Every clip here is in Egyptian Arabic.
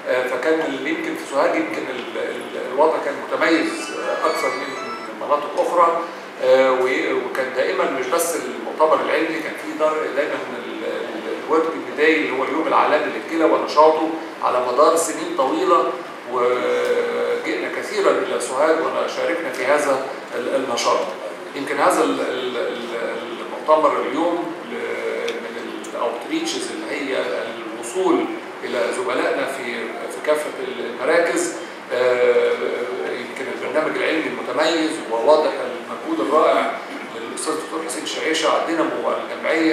آه، فكان ال- يمكن في سوهاج يمكن ال- ال- الوضع كان متميز آه، اكثر من من مناطق اخرى آه، و- وكان دائما مش بس المؤتمر العلمي كان في دار دايما الورك داي اللي هو اليوم العالمي للكلى ونشاطه على مدار سنين طويله وجئنا كثيرا الى سوهاج وشاركنا في هذا ال- النشاط. يمكن هذا ال- ال- ال- المؤتمر اليوم ل- من الاوتريتشز اللي هي الوصول الى زملائنا في في كافه المراكز آه، يمكن البرنامج العلمي المتميز وواضح المجهود الرائع للاستاذ الدكتور حسين شعيشه على الدينامو والجمعيه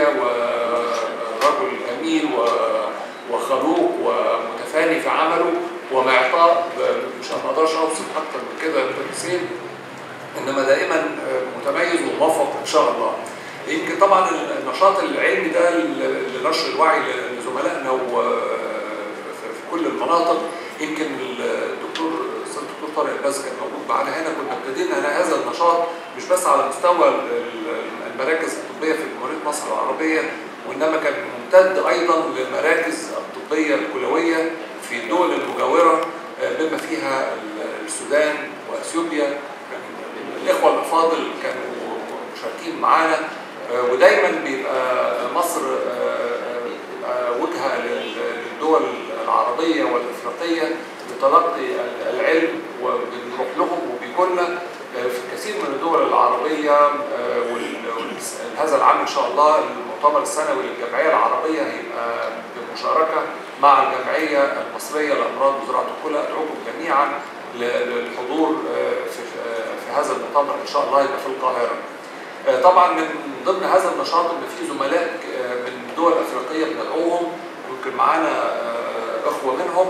ورجل جميل و- وخلوق ومتفاني في عمله ومعطاء ب- مش ما اقدرش اوصف اكتر من كده يا دكتور حسين انما دائما متميز وموفق ان شاء الله. يمكن طبعا النشاط العلمي ده لنشر الوعي لزملائنا وفي كل المناطق يمكن الدكتور الاستاذ الدكتور طارق الباز كان موجود معانا هنا كنا ابتدينا هذا النشاط مش بس على مستوى المراكز الطبيه في جمهوريه مصر العربيه وانما كان ممتد ايضا للمراكز الطبيه الكلويه في الدول المجاوره بما فيها السودان واثيوبيا كان الاخوه الافاضل كانوا مشاركين معانا ودايما بيبقى مصر بيبقى وجهه للدول العربيه والافريقيه لتلقي العلم وبنروح لهم وبيجولنا في كثير من الدول العربيه وهذا العام ان شاء الله المؤتمر السنوي للجمعيه العربيه هيبقى بمشاركه مع الجمعيه المصريه لامراض وزراعه الكلى ادعوكم جميعا للحضور في في هذا المؤتمر ان شاء الله يبقى في القاهره. طبعا من ضمن هذا النشاط ان في زملاء من دول افريقيه بندعوهم يمكن معانا اخوه منهم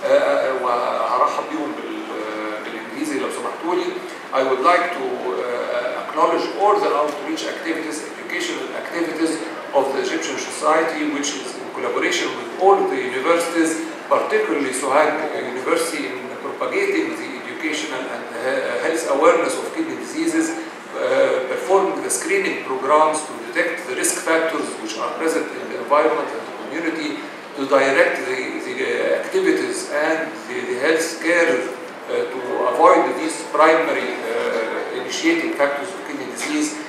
وهرحب بيهم بالانجليزي لو سمحتوا لي. I would like to uh, acknowledge all the outreach activities, educational activities of the Egyptian Society, which is in collaboration with all the universities, particularly Sohag University, in propagating the educational and health awareness of kidney diseases, uh, performing the screening programs to detect the risk factors which are present in the environment and the community, to direct the, the activities and the, the health care uh, to avoid these primary uh, initiating factors of kidney disease